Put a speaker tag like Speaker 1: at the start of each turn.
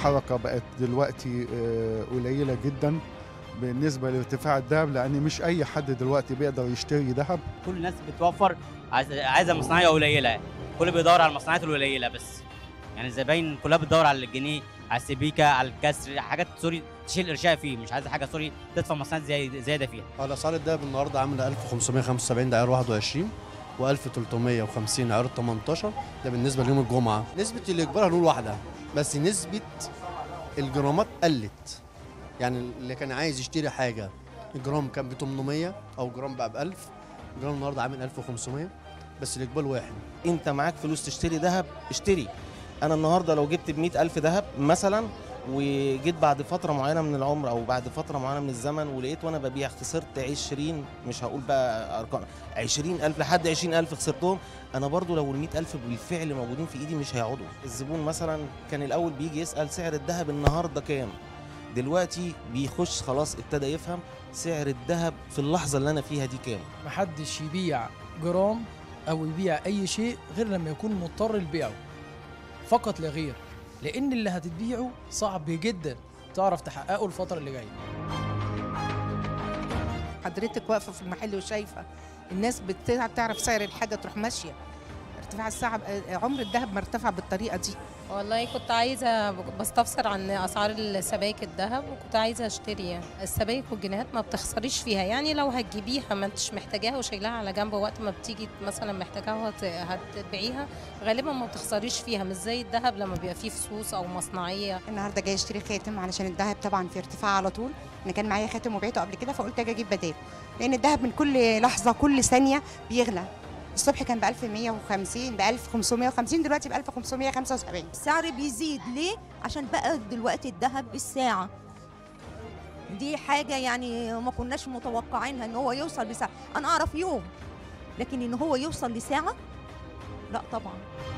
Speaker 1: الحركة بقت دلوقتي آه، قليلة جدا بالنسبة لارتفاع الذهب لأن مش أي حد دلوقتي بيقدر يشتري ذهب
Speaker 2: كل الناس بتوفر عايز- عايزه مصنعيه قليله كل بيدور على المصنعات القليله بس يعني الزباين كلها بتدور على الجنيه على السبيكه على الكسر حاجات سوري تشيل ارشاء فيه مش عايزه حاجه سوري تدفع مصنعات زي زياده فيها
Speaker 3: على اسعار الدهب النهارده عامله 1575 ده عيار 21 و1350 عيار 18 ده بالنسبه ليوم الجمعه نسبه الاجبار هنقول واحده بس نسبه الجرامات قلت يعني اللي كان عايز يشتري حاجه الجرام كان ب 800 او جرام بقى ب 1000 الجرام النهارده عامل 1500 بس الاقبال واحد
Speaker 4: انت معاك فلوس تشتري ذهب اشتري انا النهارده لو جبت ب ألف ذهب مثلا وجيت بعد فتره معينه من العمر او بعد فتره معينه من الزمن ولقيت وانا ببيع خسرت 20 مش هقول بقى ارقام 20000 لحد 20000 خسرتهم انا برضو لو ال 100000 بالفعل موجودين في ايدي مش هيقعدوا الزبون مثلا كان الاول بيجي يسال سعر الذهب النهارده كام دلوقتي بيخش خلاص ابتدى يفهم سعر الذهب في اللحظه اللي انا فيها دي كام
Speaker 5: محدش يبيع جرام او يبيع اي شيء غير لما يكون مضطر لبيعه فقط لا غير لان اللي هتبيعه صعب جدا تعرف تحققه الفتره اللي جايه
Speaker 6: حضرتك واقفه في المحل وشايفه الناس بتع- تعرف سعر الحاجه تروح ماشيه ارتفاع السعر عمر الذهب ما ارتفع بالطريقه دي
Speaker 7: والله كنت عايزة بستفسر عن أسعار السبائك الذهب وكنت عايزة أشتري السبائك والجنيهات ما بتخسريش فيها يعني لو هتجيبيها ما انتش محتاجاها وشايلاها على جنب وقت ما بتيجي مثلا محتاجاها وهت- هتبيعيها غالبا ما بتخسريش فيها مش زي الذهب لما بيبقى فيه فصوص أو مصنعية
Speaker 8: النهارده جاي اشتري خاتم علشان الذهب طبعا في ارتفاع على طول انا كان معايا خاتم وبعته قبل كده فقلت اجي اجيب بدال لان الذهب من كل لحظه كل ثانيه بيغلى الصبح كان ب 1150 ب 1550 دلوقتي ب 1575
Speaker 9: السعر بيزيد ليه؟ عشان بقى دلوقتي الذهب بالساعة دي حاجة يعني ما كناش متوقعينها ان هو يوصل لساعة انا اعرف يوم لكن ان هو يوصل لساعة لا طبعا